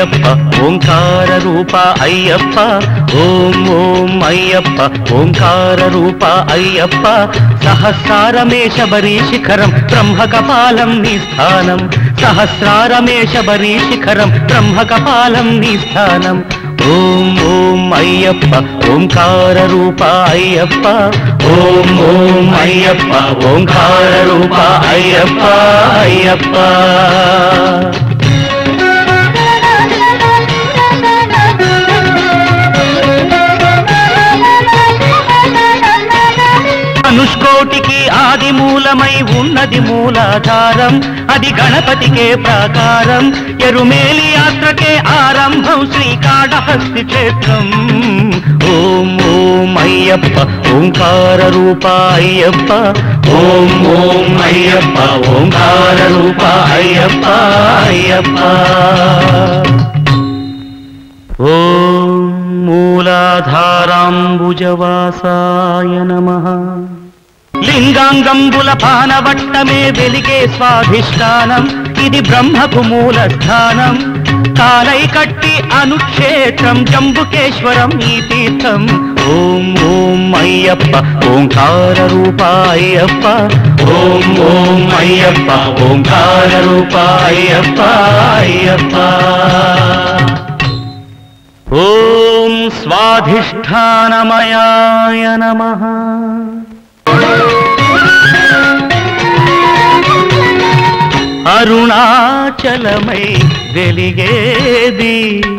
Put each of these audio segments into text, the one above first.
అయ్యప్ప ఓంకార రూప అయ్యప్ప ఓం ఓం అయ్యప్ప ఓంకార రూప అయ్యప్ప సహస్రారమే శబరీ శిఖరం బ్రహ్మకపాలం నీ స్థానం సహస్రారమే శబరీ శిఖరం బ్రహ్మకపాలం నీ స్థానం ఓం ఓం అయ్యప్ప ఓంకార రూప అయ్యప్ప ఓం ఓం అయ్యప్ప ఓంకార రూప అయ్యప్ప అయ్యప్ప అనుష్కోటికి ఆది మూలమై ఉన్నది మూలాధారం అది గణపతికే ప్రాకారం ఎరుమేలి యాత్రకే ఆరంభం శ్రీకాళహస్తి క్షేత్రం ఓం ఓం అయ్యప్ప ఓంకార రూప అయ్యప్ప ఓం ఓం అయ్యప్ప ఓంకార రూప అయ్యప్ప అయ్యప్ప ఓం మూలాధారాంబుజవాసాయ నమః లింగాంగంబుల పానవట్టమే వెలిగే స్వాధిష్టానం ఇది బ్రహ్మకు మూల స్థానం కాలై కట్టి అనుక్షేత్రం జంబుకేశ్వరం ఈ తీర్థం ఓం ఓం అయ్యప్ప ఓంకార రూప అయ్యప్ప ఓం ఓం అయ్యప్ప ఓంకార రూప అయ్యప్ప అయ్యప్ప ఓం స్వాధిష్టానమయాయ నమః అరుణాచలమై వెలిగేది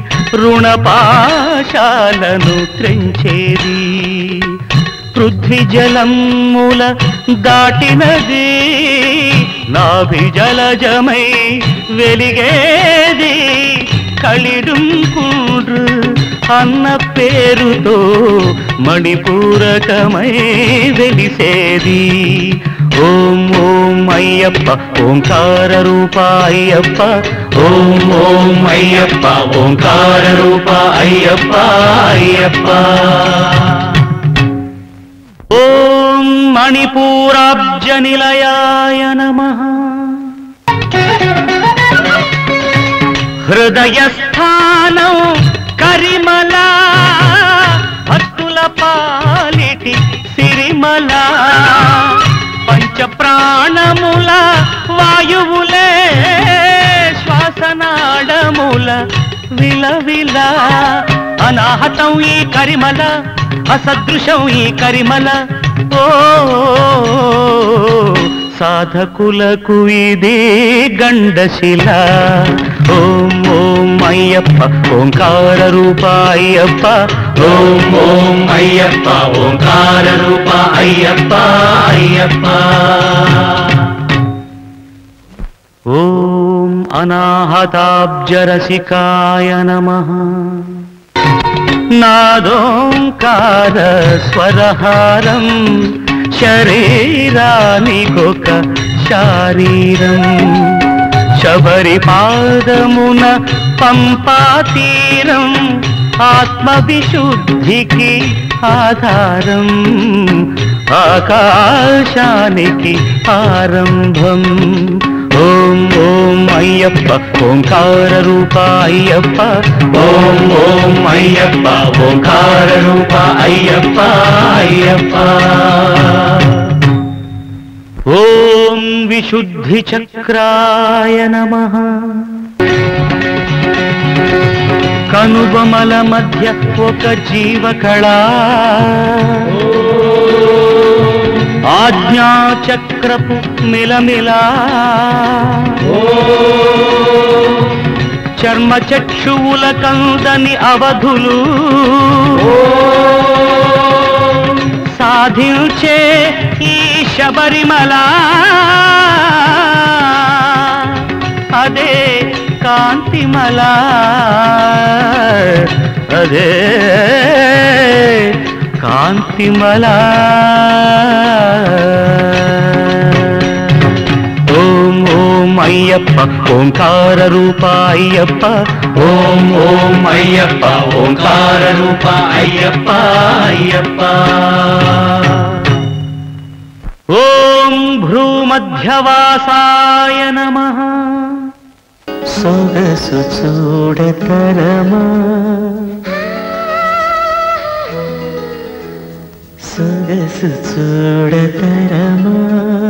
రుణపాశాలను త్రెంచేది పృథ్వీ జలముల దాటినది నాభి జలజమై వెలిగేది కలిడుంకుడు అన్న పేరుతో మణిపూరకమై వెలిసేది ఓం ఓం అయ్యప్ప ఓంకార రూప అయ్యప్ప ఓం ఓం అయ్యప్ప ఓంకార రూప అయ్యప్ప అయ్యప్ప ఓం మణిపూరాబ్జ నిలయాయ నమః హృదయస్థానం కరిమల భక్తుల పాలిటి సిరిమల పంచ ప్రాణముల వాయువులే శ్వాసనాడముల విలవిల అనాహతం ఈ కరిమల అసదృశం ఈ కరిమల ఓ సాధకులకు ఇది గండశిల ఓం ఓం అయ్యప్ప ఓంకార రూప అయ్యప్ప ఓం ఓం అయ్యప్ప ఓంకార రూప అయ్యప్ప అయ్యప్ప ఓం అనాహతాబ్జరసికాయ నమః నాదోంకార స్వరహారం శరీరానికొక శారీరం శబరి పాదమున పంపాతీరం ఆత్మవిశుద్ధికి ఆధారం ఆకాశానికి ఆరంభం ఓం ఓం అయ్యప్ప ఓంకార రూప అయ్యప్ప ఓం ఓం అయ్యప్ప ఓంకార రూప అయ్యప్ప అయ్యప్ప ఓం విశుద్ధి చక్రాయ నమః కనుబొమల మధ్య ఒక జీవకళా ఆజ్ఞాచక్రపు మిలమిలా చర్మ చక్షువుల కందని అవధులు సాధించే ఈ శబరిమల అదే కాంతిమల అదే కాంతిమల ఓం ఓం అయ్యప్ప ఓంకార రూప అయ్యప్ప ఓం ఓం అయ్యప్ప ఓంకార రూప అయ్యప్ప అయ్యప్ప ఓం భ్రూమధ్యవాసాయ నమః సొగసు చూడతరమా సొగసు చూడతరమా